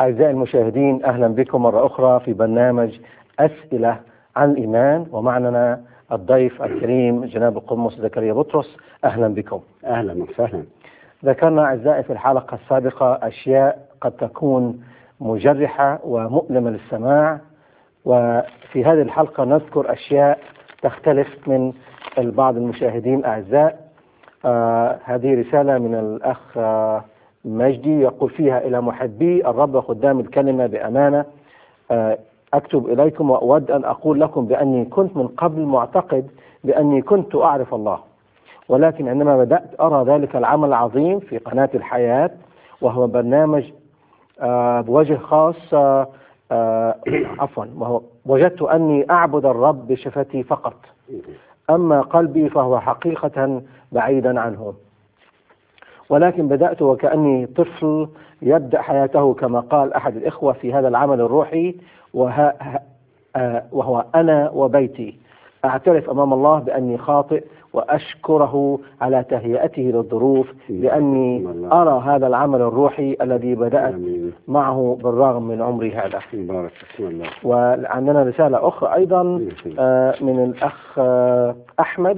أعزائي المشاهدين أهلا بكم مرة أخرى في برنامج أسئلة عن الإيمان ومعنا الضيف الكريم جناب القمص زكريا بطرس أهلا بكم اهلا وسهلا ذكرنا أعزائي في الحلقة السابقة أشياء قد تكون مجرحة ومؤلمة للسماع وفي هذه الحلقة نذكر أشياء تختلف من بعض المشاهدين الأعزاء آه هذه رسالة من الأخ آه مجدي يقول فيها إلى محبي الرب وخدام الكلمة بأمانة آه أكتب إليكم وأود أن أقول لكم بأني كنت من قبل معتقد بأني كنت أعرف الله ولكن عندما بدأت أرى ذلك العمل العظيم في قناة الحياة وهو برنامج آه بوجه خاص آه آه عفوا وهو وجدت أني أعبد الرب بشفتي فقط أما قلبي فهو حقيقة بعيدا عنه ولكن بدأت وكأني طفل يبدأ حياته كما قال أحد الإخوة في هذا العمل الروحي وه... آه وهو أنا وبيتي أعترف أمام الله بأني خاطئ وأشكره على تهيئته للظروف لأني أرى هذا العمل الروحي الذي بدأت آمين. معه بالرغم من عمري هذا مبارك بسم الله وعندنا رسالة أخرى أيضا آه من الأخ آه أحمد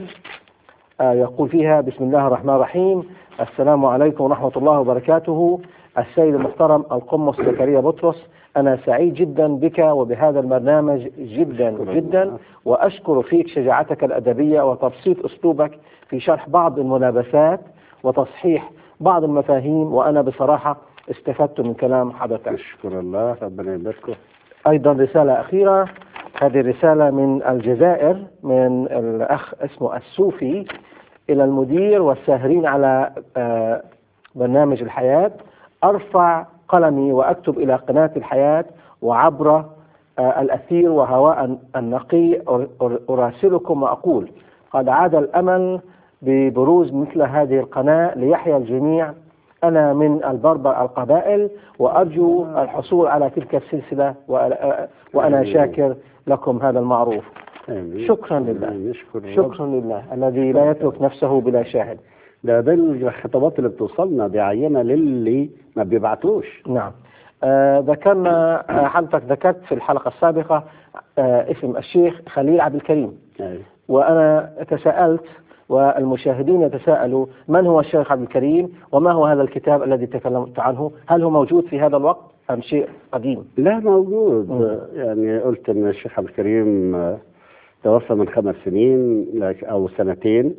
آه يقول فيها بسم الله الرحمن الرحيم السلام عليكم ورحمة الله وبركاته السيد المحترم القمص زكريا بطرس أنا سعيد جدا بك وبهذا البرنامج جدا جدا وأشكر فيك شجاعتك الأدبية وتبسيط أسلوبك في شرح بعض الملابسات وتصحيح بعض المفاهيم وأنا بصراحة استفدت من كلام حضرتك اشكر الله ربنا يباركه أيضا رسالة أخيرة هذه الرسالة من الجزائر من الأخ اسمه السوفي إلى المدير والساهرين على آه برنامج الحياة أرفع قلمي وأكتب إلى قناة الحياة وعبر آه الأثير وهواء النقي أراسلكم وأقول قد عاد الأمل ببروز مثل هذه القناة ليحيا الجميع أنا من البربر القبائل وأرجو الحصول على تلك السلسلة وأنا شاكر لكم هذا المعروف آمين. شكرا لله آمين. نشكر الرب. شكرا لله الذي لا يترك نفسه بلا شاهد ده ده الخطابات اللي بتوصلنا دي عينه للي ما بيبعتوش نعم آه ذكرنا آه حضرتك ذكرت في الحلقة السابقة آه اسم الشيخ خليل عبد الكريم أيوة. وأنا تساءلت والمشاهدين يتساءلوا من هو الشيخ عبد الكريم وما هو هذا الكتاب الذي تكلمت عنه هل هو موجود في هذا الوقت أم شيء قديم لا موجود مم. يعني قلت ان الشيخ عبد الكريم آه، توفى من خمس سنين لك- او سنتين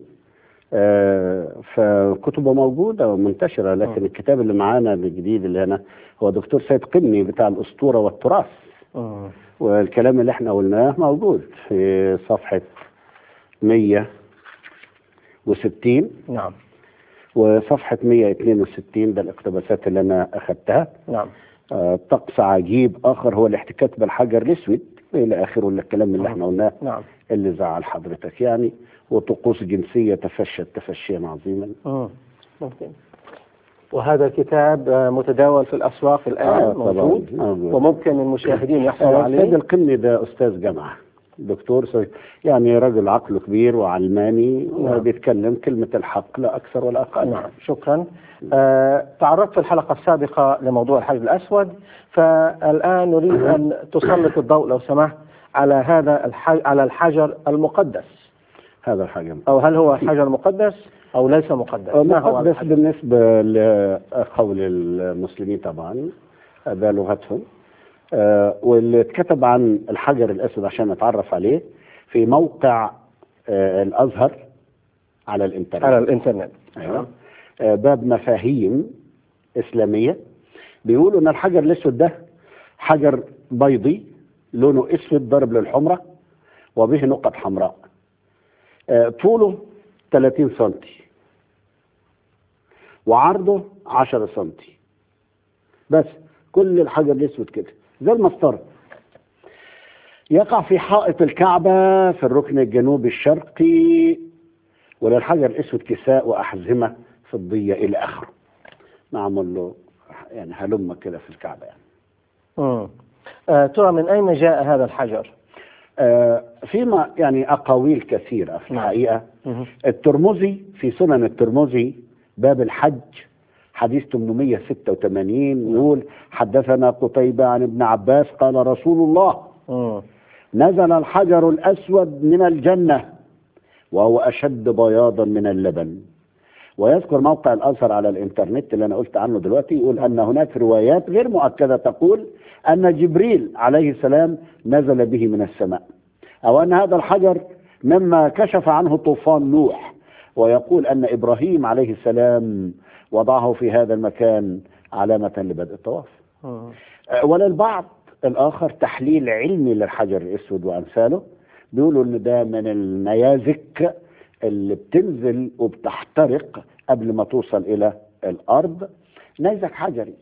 آه، فكتبه موجوده ومنتشره لكن مم. الكتاب اللي معانا الجديد اللي هنا هو دكتور سيد قني بتاع الاسطوره والتراث مم. والكلام اللي احنا قلناه موجود في صفحه 160 نعم وصفحه 162 ده الاقتباسات اللي انا اخذتها نعم آه، طقس عجيب اخر هو الاحتكاك بالحجر الاسود الى اخره من الكلام اللي احنا قلناه نعم اللي زعل حضرتك يعني وطقوس جنسيه تفشت تفشيا عظيما مم. ممكن وهذا الكتاب آه، متداول في الأسواق الآن آه، طبعاً، موجود موجود. وممكن المشاهدين يحصلوا آه، سيد عليه القني ده استاذ جامعه دكتور سي- يعني رجل عقله كبير وعلماني نعم. وبيتكلم كلمه الحق لا اكثر ولا اقل نعم شكرا آه تعرضت في الحلقة السابقة لموضوع الحجر الأسود فالآن نريد أن تسلط الضوء لو سمحت على هذا الحج على الحجر المقدس هذا حاجه أو هل هو حجر مقدس أو ليس مقدس ما هو مقدس الحجر؟ بالنسبة لقول المسلمين طبعا ده لغتهم آه، واللي اتكتب عن الحجر الأسود عشان نتعرف عليه في موقع آه، الأزهر على الإنترنت على الإنترنت أيوة. آه، باب مفاهيم إسلامية بيقولوا إن الحجر الأسود ده حجر بيضي لونه أسود ضرب للحمرة وبه نقط حمراء آه، طوله 30 سنتي وعرضه 10 سنتي بس كل الحجر الأسود كده زي المسطرة يقع في حائط الكعبة في الركن الجنوبي الشرقي وللحجر الأسود كساء وأحزمة فضية إلى آخره معمول له يعني هلمة كده في الكعبة يعني مم. آه ترى من أين جاء هذا الحجر؟ آه فيما يعني أقاويل كثيرة في نعم. الحقيقة مم. الترمذي في سنن الترمذي باب الحج حديث 886 يقول حدثنا قتيبة عن ابن عباس قال رسول الله مم. نزل الحجر الأسود من الجنة وهو أشد بياضا من اللبن ويذكر موقع الأثر على الإنترنت اللي أنا قلت عنه دلوقتي يقول أن هناك روايات غير مؤكدة تقول أن جبريل عليه السلام نزل به من السماء أو أن هذا الحجر مما كشف عنه طوفان نوح ويقول أن إبراهيم عليه السلام وضعه في هذا المكان علامة لبدء الطواف مم. أه، وللبعض الآخر تحليل علمي للحجر الأسود وأمثاله بيقولوا إن ده من النيازك اللي بتنزل وبتحترق قبل ما توصل إلى الأرض نيزك حجري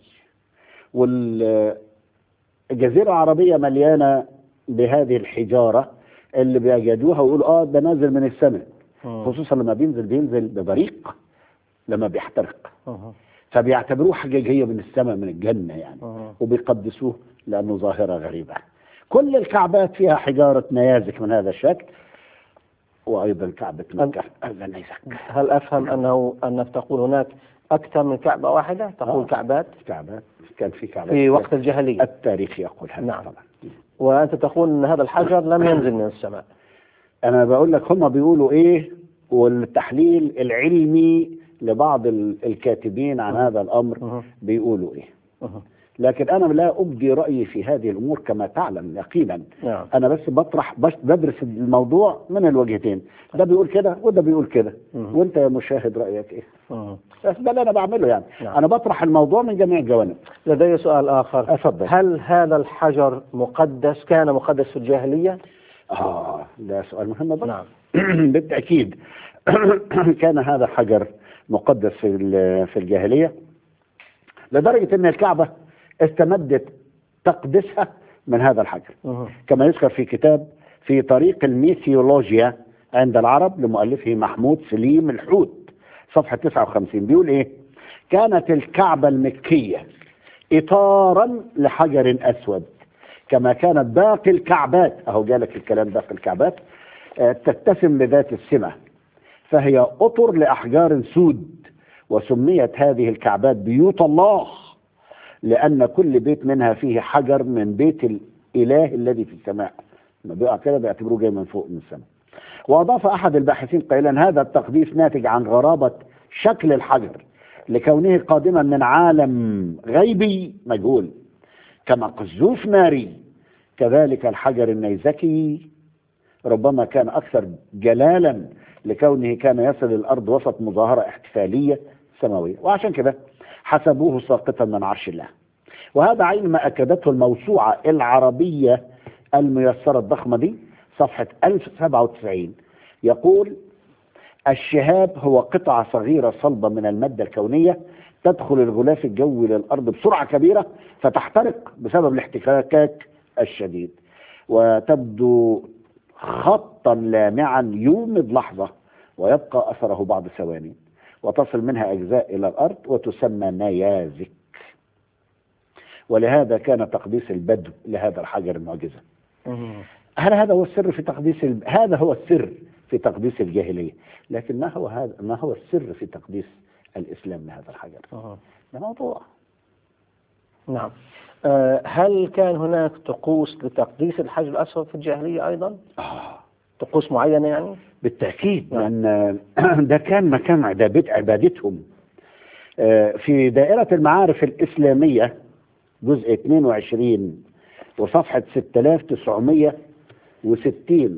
والجزيرة العربية مليانة بهذه الحجارة اللي بيجدوها ويقولوا اه ده نازل من السماء مم. خصوصا لما بينزل بينزل ببريق لما بيحترق مم. فبيعتبروه حاجة جاية من السماء من الجنة يعني مم. وبيقدسوه لأنه ظاهرة غريبة كل الكعبات فيها حجارة نيازك من هذا الشكل وأيضا كعبة مكة هذا نيزك هل أفهم أنه أنك تقول هناك أكثر من كعبة واحدة تقول آه. كعبات كعبات كان في كعبات في وقت الجاهلية التاريخ يقول هذا نعم. طبعا وأنت تقول أن هذا الحجر لم ينزل من السماء أنا بقول لك هم بيقولوا إيه والتحليل العلمي لبعض ال- الكاتبين عن هذا الأمر مم. بيقولوا إيه مم. لكن أنا لا أبدي رأيي في هذه الأمور كما تعلم يقينا نعم انا بس بطرح بس بدرس الموضوع من الوجهتين ده بيقول كده وده بيقول كده مم. وانت يا مشاهد رايك ايه مم. بس ده اللي انا بعمله يعني نعم. انا بطرح الموضوع من جميع الجوانب لدي سؤال آخر اتفضل هل هذا الحجر مقدس كان مقدس في الجاهلية؟ اه ده سؤال مهم برضه نعم بالتاكيد كان هذا حجر مقدس في ال- في الجاهليه لدرجه ان الكعبه استمدت تقدسها من هذا الحجر مم. كما يذكر في كتاب في طريق الميثيولوجيا عند العرب لمؤلفه محمود سليم الحوت صفحة 59 بيقول ايه كانت الكعبة المكية إطارا لحجر أسود كما كانت باقي الكعبات أهو جالك الكلام باقي الكعبات آه، تتسم بذات السمة فهي أطر لأحجار سود وسميت هذه الكعبات بيوت الله لأن كل بيت منها فيه حجر من بيت الإله الذي في السماء لما بيقع كده بيعتبروه جاي من فوق من السماء وأضاف أحد الباحثين قائلا هذا التقديس ناتج عن غرابة شكل الحجر لكونه قادما من عالم غيبي مجهول كما قذوف ناري كذلك الحجر النيزكي ربما كان أكثر جلالا لكونه كان يصل الأرض وسط مظاهرة احتفالية سماوية وعشان كده حسبوه ساقطا من عرش الله وهذا عين ما أكدته الموسوعة العربية الميسرة الضخمة دي صفحة 1097 يقول الشهاب هو قطعة صغيرة صلبة من المادة الكونية تدخل الغلاف الجوي للأرض بسرعة كبيرة فتحترق بسبب الاحتكاك الشديد وتبدو خطا لامعا يومض لحظة ويبقى أثره بعض ثواني وتصل منها أجزاء إلى الأرض وتسمى نيازك ولهذا كان تقديس البدو لهذا الحجر المعجزة مم. هل هذا هو السر في تقديس ال... هذا هو السر في تقديس الجاهلية لكن ما هو هذا ما هو السر في تقديس الإسلام لهذا الحجر مم. ده موضوع نعم آه، هل كان هناك طقوس لتقديس الحجر الأسود في الجاهلية أيضا؟ آه. طقوس معينة يعني؟ بالتأكيد نعم. لأن ده كان مكان عبادت عبادتهم آه، في دائرة المعارف الإسلامية جزء 22 وصفحة 6960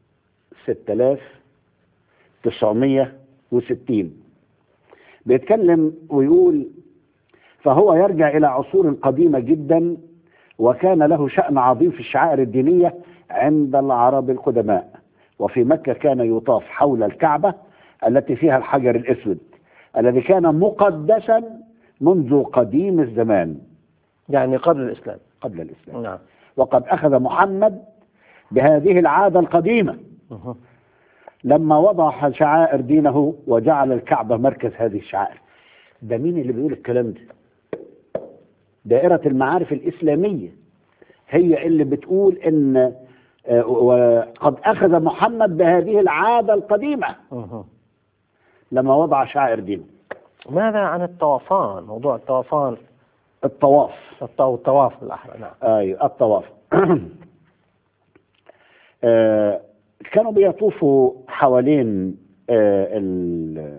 6960 بيتكلم ويقول فهو يرجع إلى عصور قديمة جدا وكان له شأن عظيم في الشعائر الدينية عند العرب القدماء وفي مكة كان يطاف حول الكعبة التي فيها الحجر الأسود الذي كان مقدسا منذ قديم الزمان يعني قبل الإسلام قبل الإسلام نعم وقد أخذ محمد بهذه العادة القديمة مم. لما وضع شعائر دينه وجعل الكعبة مركز هذه الشعائر ده مين اللي بيقول الكلام ده دائرة المعارف الإسلامية هي اللي بتقول إن آه، وقد أخذ محمد بهذه العادة القديمة مم. لما وضع شعائر دينه ماذا عن الطوفان موضوع الطوفان الطواف الط- أو الطواف بالأحرى نعم أي الطواف آه، كانوا بيطوفوا حوالين آه، ال-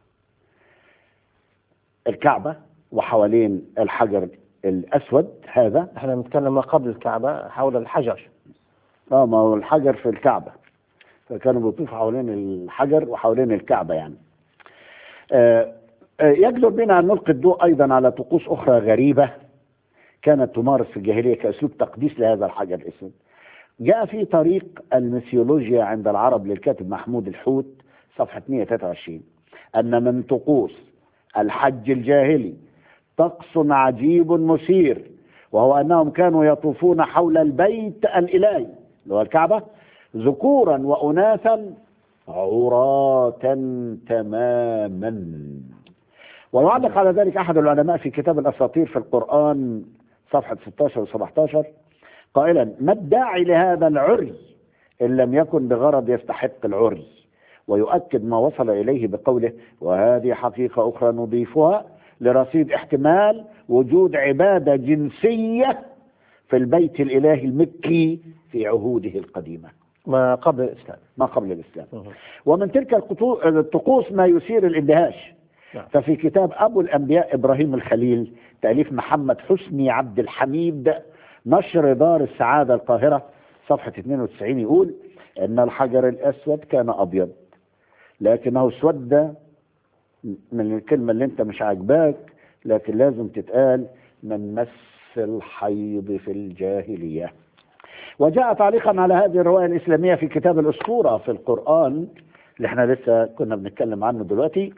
الكعبة وحوالين الحجر الأسود هذا احنا بنتكلم ما قبل الكعبة حول الحجر اه ما هو الحجر في الكعبة فكانوا بيطوفوا حوالين الحجر وحوالين الكعبة يعني آه، آه، يجدر بنا أن نلقي الضوء أيضا على طقوس أخرى غريبة كانت تمارس في الجاهلية كأسلوب تقديس لهذا الحجر الأسود جاء في طريق الميثولوجيا عند العرب للكاتب محمود الحوت صفحة 123 أن من طقوس الحج الجاهلي طقس عجيب مثير وهو أنهم كانوا يطوفون حول البيت الإلهي اللي هو الكعبة ذكورا وأناثا عراة تماما ويعلق على ذلك أحد العلماء في كتاب الأساطير في القرآن صفحة 16 و 17 قائلا ما الداعي لهذا العري إن لم يكن بغرض يستحق العري ويؤكد ما وصل إليه بقوله وهذه حقيقة أخرى نضيفها لرصيد احتمال وجود عبادة جنسية في البيت الإلهي المكي في عهوده القديمة ما قبل الإسلام ما قبل الإسلام مه. ومن تلك القطو- الطقوس ما يثير الاندهاش نعم. ففي كتاب أبو الأنبياء إبراهيم الخليل تأليف محمد حسني عبد الحميد نشر دار السعادة القاهرة صفحة 92 يقول إن الحجر الأسود كان أبيض لكنه اسود من الكلمة اللي أنت مش عاجباك لكن لازم تتقال من مس الحيض في الجاهلية وجاء تعليقا على هذه الرواية الإسلامية في كتاب الأسطورة في القرآن اللي احنا لسه كنا بنتكلم عنه دلوقتي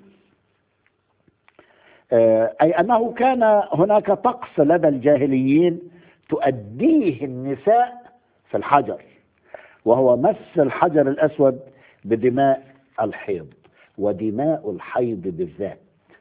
آه، أي أنه كان هناك طقس لدى الجاهليين تؤديه النساء في الحجر وهو مس الحجر الأسود بدماء الحيض ودماء الحيض بالذات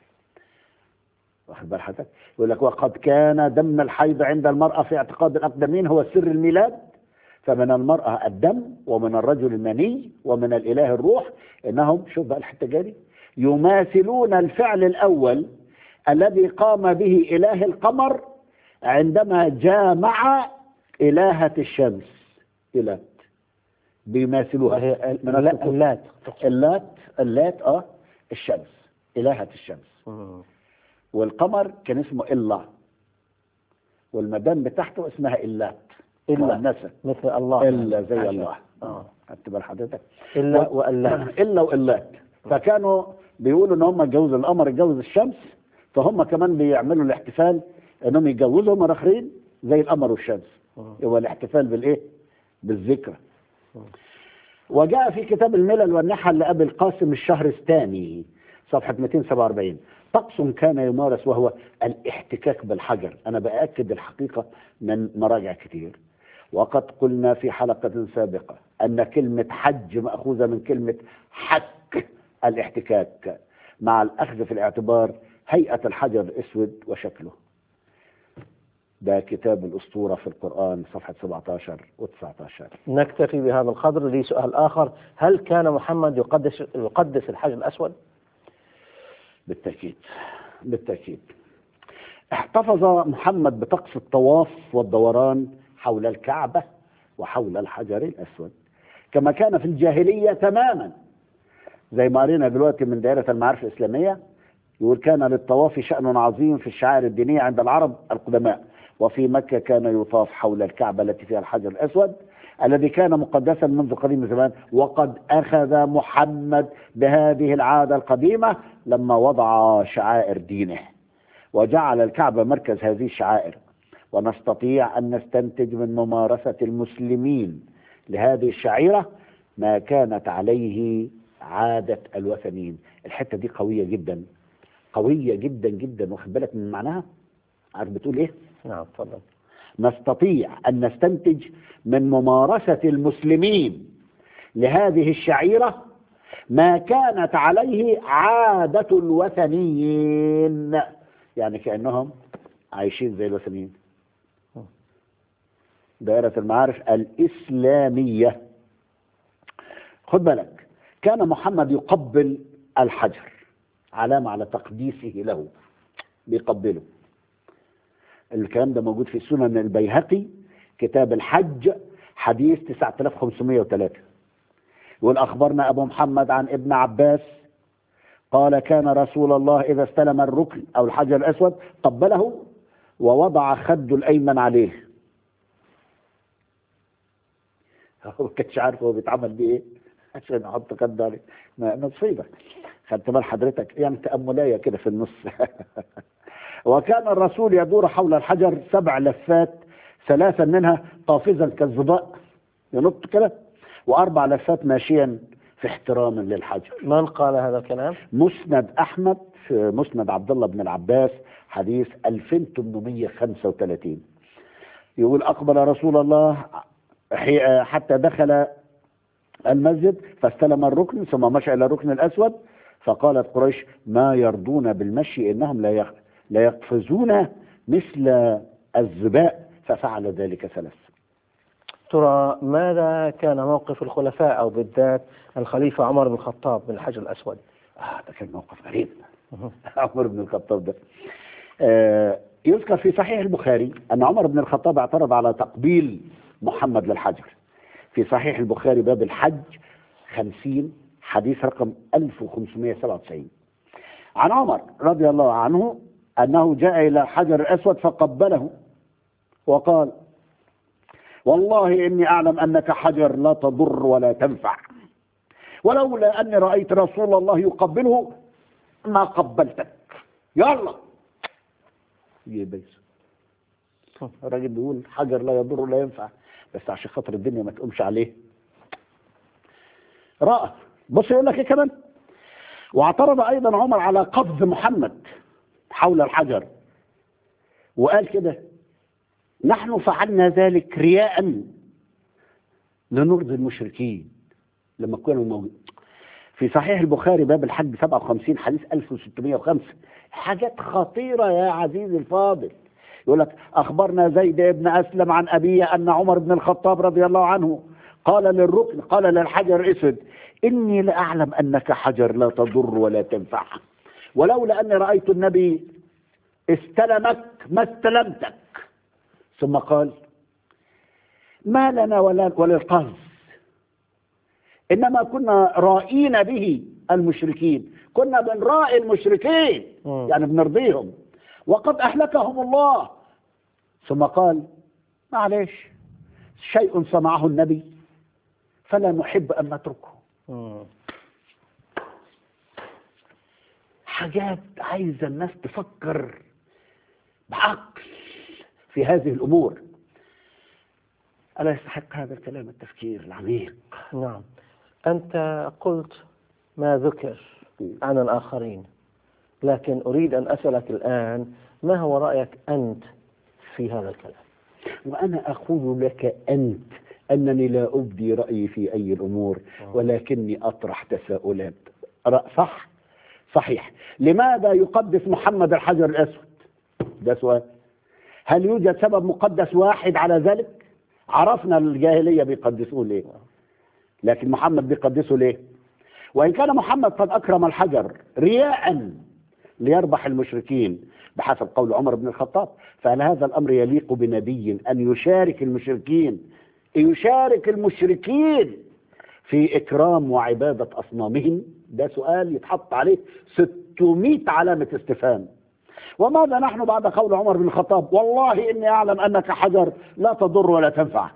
واخد بال حضرتك يقول لك وقد كان دم الحيض عند المرأة في اعتقاد الأقدمين هو سر الميلاد فمن المرأة الدم ومن الرجل المني ومن الإله الروح إنهم شوف بقى الحتة دي يماثلون الفعل الأول الذي قام به إله القمر عندما جامع إلهة الشمس إلات بيماثلوها وهي ال- من اللا- الطقوس. اللات اللات اللات اه الشمس إلهة الشمس مه. والقمر كان اسمه إلا والمدام بتاعته اسمها إلات إلا. مؤنثة مثل الله إلا زي عشان. الله آه. خدت بال حضرتك إلا و- وألا إلا وإلات فكانوا بيقولوا إن هم اتجوزوا القمر اتجوز الشمس فهم كمان بيعملوا الاحتفال إنهم يتجوزوا هم آخرين زي القمر والشمس مه. هو الاحتفال بالإيه؟ بالذكرى وجاء في كتاب الملل والنحل لأبي القاسم الشهرستاني صفحة 247 طقس كان يمارس وهو الاحتكاك بالحجر أنا بأكد الحقيقة من مراجع كتير وقد قلنا في حلقة سابقة أن كلمة حج مأخوذة من كلمة حك الاحتكاك مع الأخذ في الاعتبار هيئة الحجر الأسود وشكله ده كتاب الأسطورة في القرآن صفحة 17 و19 نكتفي بهذا القدر لي سؤال آخر هل كان محمد يقدس يقدس الحجر الأسود بالتأكيد بالتأكيد احتفظ محمد بطقس الطواف والدوران حول الكعبة وحول الحجر الأسود كما كان في الجاهلية تماما زي ما قرينا دلوقتي من دائرة المعارف الإسلامية يقول كان للطواف شأن عظيم في الشعائر الدينية عند العرب القدماء وفي مكة كان يطاف حول الكعبة التي فيها الحجر الأسود الذي كان مقدسا منذ قديم الزمان وقد أخذ محمد بهذه العادة القديمة لما وضع شعائر دينه وجعل الكعبة مركز هذه الشعائر ونستطيع أن نستنتج من ممارسة المسلمين لهذه الشعيرة ما كانت عليه عادة الوثنيين الحتة دي قوية جدا قوية جدا جدا واخد بالك من معناها عارف بتقول ايه نعم تفضل نستطيع أن نستنتج من ممارسة المسلمين لهذه الشعيرة ما كانت عليه عادة الوثنيين يعني كأنهم عايشين زي الوثنيين دائرة المعارف الإسلامية خد بالك كان محمد يقبل الحجر علامة على تقديسه له بيقبله الكلام ده موجود في سنن البيهقي كتاب الحج حديث 9503 يقول أخبرنا أبو محمد عن ابن عباس قال كان رسول الله إذا استلم الركن أو الحجر الأسود قبله ووضع خده الأيمن عليه هو ما كانش عارف هو بيتعمل بيه ايه عشان يحط خده عليه ما مصيبه خدت بال حضرتك يعني تأملية كده في النص وكان الرسول يدور حول الحجر سبع لفات ثلاثا منها قافزا كالظباء ينط كده واربع لفات ماشيا في احتراما للحجر من قال هذا الكلام؟ مسند احمد في مسند عبد الله بن العباس حديث 2835 يقول اقبل رسول الله حي- حتى دخل المسجد فاستلم الركن ثم مشى الى الركن الاسود فقالت قريش ما يرضون بالمشي انهم لا يخ- لا يقفزون مثل الزباء ففعل ذلك ثلاث ترى ماذا كان موقف الخلفاء أو بالذات الخليفة عمر بن الخطاب من الحجر الأسود؟ آه ده كان موقف غريب عمر بن الخطاب ده آه يذكر في صحيح البخاري أن عمر بن الخطاب اعترض على تقبيل محمد للحجر في صحيح البخاري باب الحج 50 حديث رقم 1597 عن عمر رضي الله عنه أنه جاء إلى الحجر الأسود فقبله وقال والله إني أعلم أنك حجر لا تضر ولا تنفع ولولا أني رأيت رسول الله يقبله ما قبلتك يلا يبيس الراجل بيقول حجر لا يضر ولا ينفع بس عشان خاطر الدنيا ما تقومش عليه رأى بص يقول لك ايه كمان واعترض ايضا عمر على قبض محمد حول الحجر وقال كده نحن فعلنا ذلك رياء لنرضي المشركين لما كانوا موجودين في صحيح البخاري باب الحج 57 حديث 1605 حاجات خطيرة يا عزيزي الفاضل يقول لك أخبرنا زيد بن أسلم عن أبيه أن عمر بن الخطاب رضي الله عنه قال للركن قال للحجر الأسود إني لأعلم أنك حجر لا تضر ولا تنفع ولولا أني رأيت النبي استلمك ما استلمتك ثم قال ما لنا ولا وللقذف انما كنا رائين به المشركين كنا بنرائي المشركين مم. يعني بنرضيهم وقد اهلكهم الله ثم قال معلش شيء صنعه النبي فلا نحب ان نتركه مم. حاجات عايزه الناس تفكر بعقل في هذه الامور الا يستحق هذا الكلام التفكير العميق نعم أنت قلت ما ذكر عن الآخرين لكن أريد أن أسألك الآن ما هو رأيك أنت في هذا الكلام وأنا أقول لك أنت أنني لا أبدي رأيي في أي الأمور ولكني أطرح تساؤلات رأ- صح صحيح لماذا يقدس محمد الحجر الأسود ده سؤال هل يوجد سبب مقدس واحد على ذلك عرفنا الجاهلية بيقدسوه ليه لكن محمد بيقدسه ليه وإن كان محمد قد أكرم الحجر رياء ليربح المشركين بحسب قول عمر بن الخطاب فهل هذا الأمر يليق بنبي أن يشارك المشركين يشارك المشركين في إكرام وعبادة أصنامهم ده سؤال يتحط عليه 600 علامة استفهام وماذا نحن بعد قول عمر بن الخطاب والله إني أعلم أنك حجر لا تضر ولا تنفع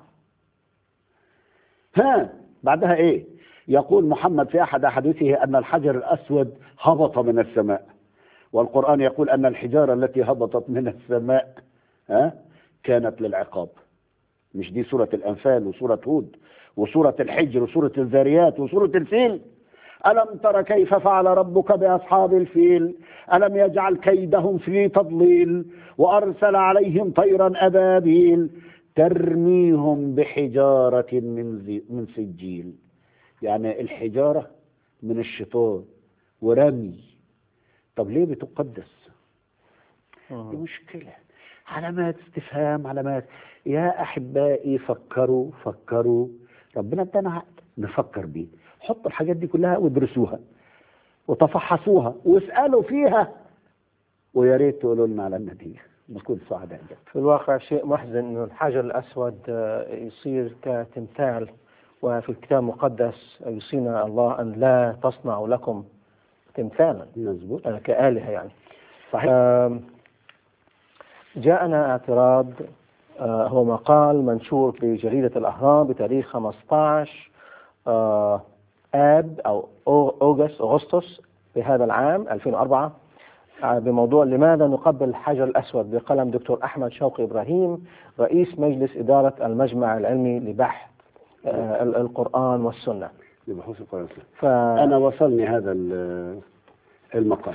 ها بعدها إيه يقول محمد في أحد أحاديثه أن الحجر الأسود هبط من السماء والقرآن يقول أن الحجارة التي هبطت من السماء ها كانت للعقاب مش دي سورة الأنفال وسورة هود وسورة الحجر وسورة الذاريات وسورة الفيل ألم تر كيف فعل ربك بأصحاب الفيل ألم يجعل كيدهم في تضليل وأرسل عليهم طيرا أبابيل ترميهم بحجارة من, زي من سجيل يعني الحجارة من الشيطان ورمي طب ليه بتقدس دي مشكلة علامات استفهام علامات يا أحبائي فكروا فكروا ربنا ادانا عقل نفكر بيه حطوا الحاجات دي كلها وادرسوها وتفحصوها واسألوا فيها ويا ريت تقولوا لنا على النتيجة نكون سعداء جدا في الواقع شيء محزن انه الحجر الاسود آه، يصير كتمثال وفي الكتاب المقدس يوصينا الله ان لا تصنعوا لكم تمثالا مظبوط آه، كآلهة يعني صحيح آم، جاءنا اعتراض آه، هو مقال منشور في جريدة الأهرام بتاريخ 15 آه، آب أو أو- أوغست أغسطس في هذا العام 2004 آه، بموضوع لماذا نقبل الحجر الأسود بقلم دكتور أحمد شوقي إبراهيم رئيس مجلس إدارة المجمع العلمي لبحث آه، ال- القرآن والسنة لبحوث القرآن والسنة. ف... أنا وصلني هذا ال- المقال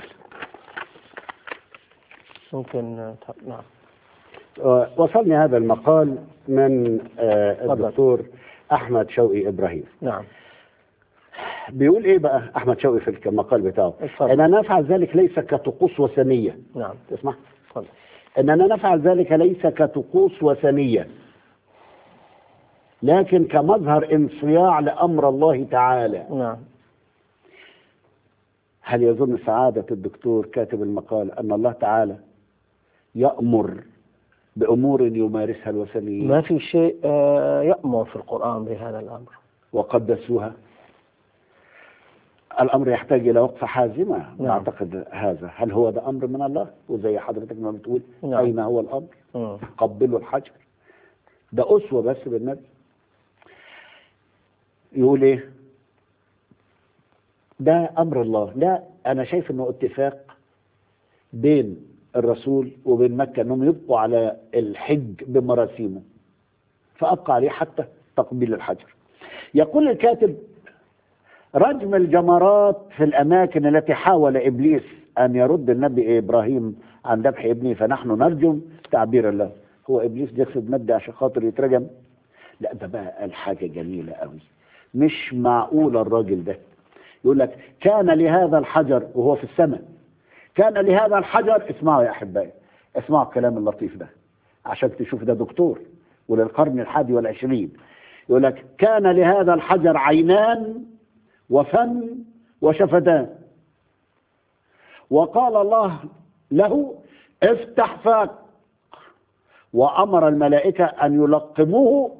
ممكن آه، ت- نعم آه، وصلني هذا المقال من آه، تفضل. الدكتور أحمد شوقي إبراهيم نعم بيقول إيه بقى أحمد شوقي في المقال بتاعه اتفضل. أننا نفعل ذلك ليس كطقوس وثنية نعم تسمع تفضل أننا نفعل ذلك ليس كطقوس وثنية لكن كمظهر انصياع لأمر الله تعالى نعم هل يظن سعادة الدكتور كاتب المقال أن الله تعالى يأمر بأمور يمارسها الوثنيين ما في شيء آه، يأمر في القرآن بهذا الأمر وقدسوها الأمر يحتاج إلى وقفة حازمة نعم. أعتقد هذا هل هو ده أمر من الله وزي حضرتك ما بتقول نعم. أين هو الأمر مم. قبلوا الحجر ده أسوة بس بالنبي يقول إيه ده أمر الله لا أنا شايف إنه اتفاق بين الرسول وبين مكة إنهم يبقوا على الحج بمراسيمه فأبقى عليه حتى تقبيل الحجر يقول الكاتب رجم الجمرات في الأماكن التي حاول إبليس أن يرد النبي إبراهيم عن ذبح ابنه فنحن نرجم تعبير الله هو إبليس يقصد مادة عشان خاطر يترجم لا ده بقى قال حاجة جميلة قوي مش معقول الراجل ده يقول لك كان لهذا الحجر وهو في السماء كان لهذا الحجر اسمعوا يا أحبائي اسمعوا الكلام اللطيف ده عشان تشوف ده دكتور وللقرن الحادي والعشرين يقول لك كان لهذا الحجر عينان وفم وشفتان وقال الله له افتح فاك وأمر الملائكة أن يلقموه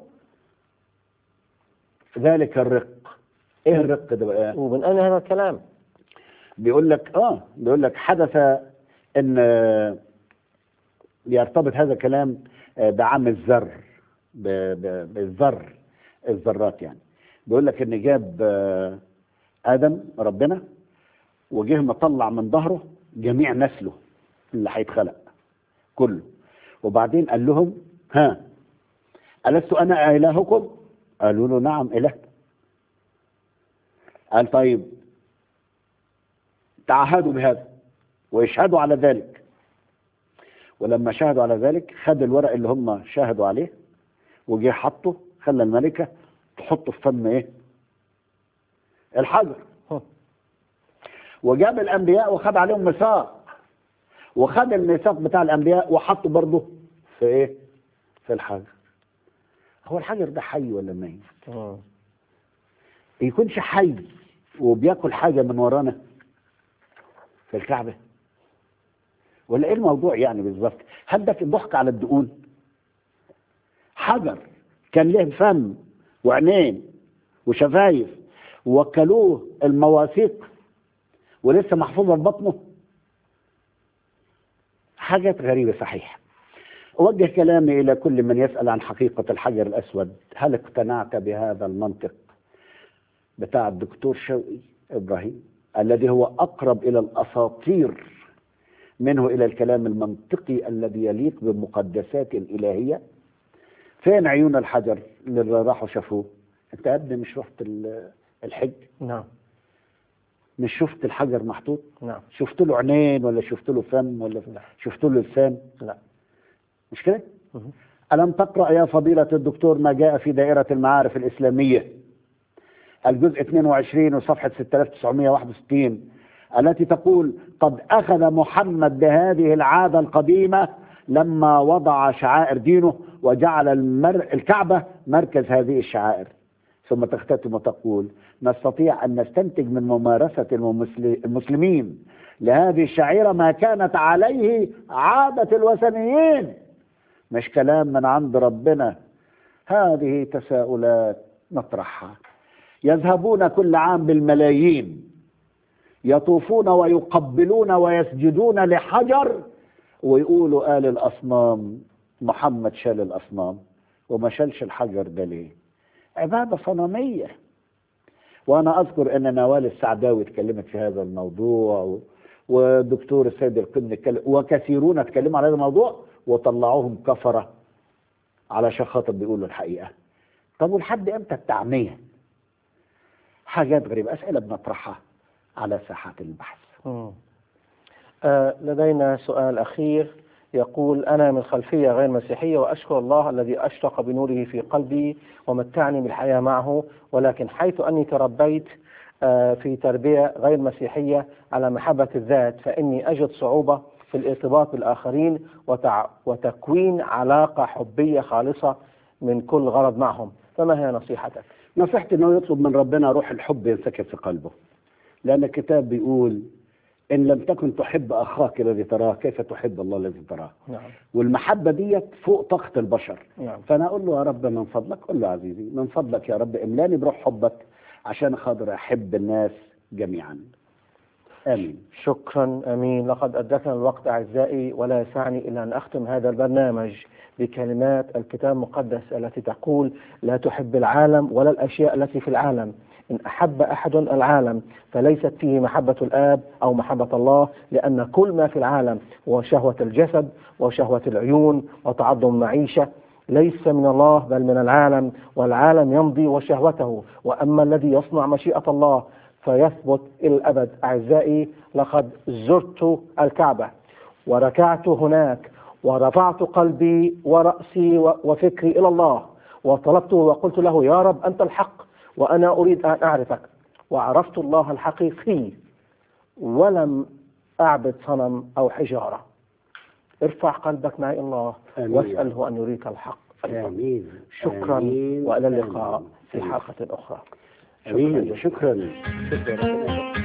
ذلك الرق ايه الرق ده بقى ومن أين هذا الكلام؟ بيقول لك اه بيقول لك حدث ان آه، يرتبط هذا الكلام آه، بعام الذر ب- ب- بالذر الذرات يعني بيقول لك ان جاب آه، ادم ربنا وجه مطلع من ظهره جميع نسله اللي هيتخلق كله وبعدين قال لهم ها ألست أنا إلهكم؟ قالوا له نعم إله قال طيب تعهدوا بهذا ويشهدوا على ذلك ولما شهدوا على ذلك خد الورق اللي هم شاهدوا عليه وجه حطه خلى الملكة تحطه في فم ايه الحجر هم. وجاب الانبياء وخد عليهم ميثاق وخد الميثاق بتاع الانبياء وحطه برضه في ايه في الحجر هو الحجر ده حي ولا ميت مم. يكونش حي وبياكل حاجه من ورانا في الكعبه ولا ايه الموضوع يعني بالظبط هل ده في ضحك على الدقون حجر كان له فم وعينين وشفايف ووكلوه المواثيق ولسه محفوظه في بطنه حاجات غريبه صحيح أوجه كلامي إلى كل من يسأل عن حقيقة الحجر الأسود هل اقتنعت بهذا المنطق بتاع الدكتور شوقي إبراهيم الذي هو أقرب إلى الأساطير منه إلى الكلام المنطقي الذي يليق بمقدسات إلهية فين عيون الحجر اللي راحوا شافوه أنت يا ابني مش رحت ال- الحج نعم مش شفت الحجر محطوط نعم شفت له عينين ولا شفت له فم ولا شفت له لسان لا مش كده مهم. ألم تقرأ يا فضيلة الدكتور ما جاء في دائرة المعارف الإسلامية الجزء 22 وصفحة 6961 التي تقول قد أخذ محمد بهذه العادة القديمة لما وضع شعائر دينه وجعل المر... الكعبة مركز هذه الشعائر ثم تختتم وتقول نستطيع أن نستنتج من ممارسة الممسل- المسلمين لهذه الشعيرة ما كانت عليه عادة الوثنيين مش كلام من عند ربنا هذه تساؤلات نطرحها يذهبون كل عام بالملايين يطوفون ويقبلون ويسجدون لحجر ويقولوا قال الأصنام محمد شال الأصنام وما شالش الحجر ده ليه عبادة صنمية وأنا أذكر أن نوال السعداوي اتكلمت في هذا الموضوع و... ودكتور السيد القمني اتكلم وكثيرون اتكلموا على هذا الموضوع وطلعوهم كفرة علشان خاطر بيقولوا الحقيقة طب ولحد امتى التعمية حاجات غريبة أسئلة بنطرحها على ساحات البحث مم. آه، لدينا سؤال أخير يقول أنا من خلفية غير مسيحية وأشكر الله الذي أشرق بنوره في قلبي ومتعني بالحياة معه ولكن حيث أني تربيت آه، في تربية غير مسيحية على محبة الذات فإني أجد صعوبة في الارتباط بالآخرين وتع... وتكوين علاقة حبية خالصة من كل غرض معهم فما هي نصيحتك؟ نصيحتي انه يطلب من ربنا روح الحب ينسكب في قلبه لان الكتاب بيقول ان لم تكن تحب اخاك الذي تراه كيف تحب الله الذي تراه نعم والمحبه ديت فوق طاقه البشر نعم فانا اقول له يا رب من فضلك قل له عزيزي من فضلك يا رب املاني بروح حبك عشان خاطر احب الناس جميعا امين شكرا امين لقد ادركنا الوقت اعزائي ولا يسعني الا ان اختم هذا البرنامج بكلمات الكتاب المقدس التي تقول لا تحب العالم ولا الاشياء التي في العالم ان احب احد العالم فليست فيه محبه الاب او محبه الله لان كل ما في العالم هو شهوه الجسد وشهوه العيون وتعظم المعيشه ليس من الله بل من العالم والعالم يمضي وشهوته واما الذي يصنع مشيئه الله فيثبت إلى الأبد أعزائي لقد زرت الكعبة وركعت هناك ورفعت قلبي ورأسي و- وفكري إلى الله وطلبته وقلت له يا رب أنت الحق وأنا أريد أن أعرفك وعرفت الله الحقيقي ولم أعبد صنم أو حجارة ارفع قلبك معي الله آمين. واسأله أن يريك الحق امين شكرا آمين. وإلى اللقاء آمين. في حلقة أخرى امين شكرا شكرا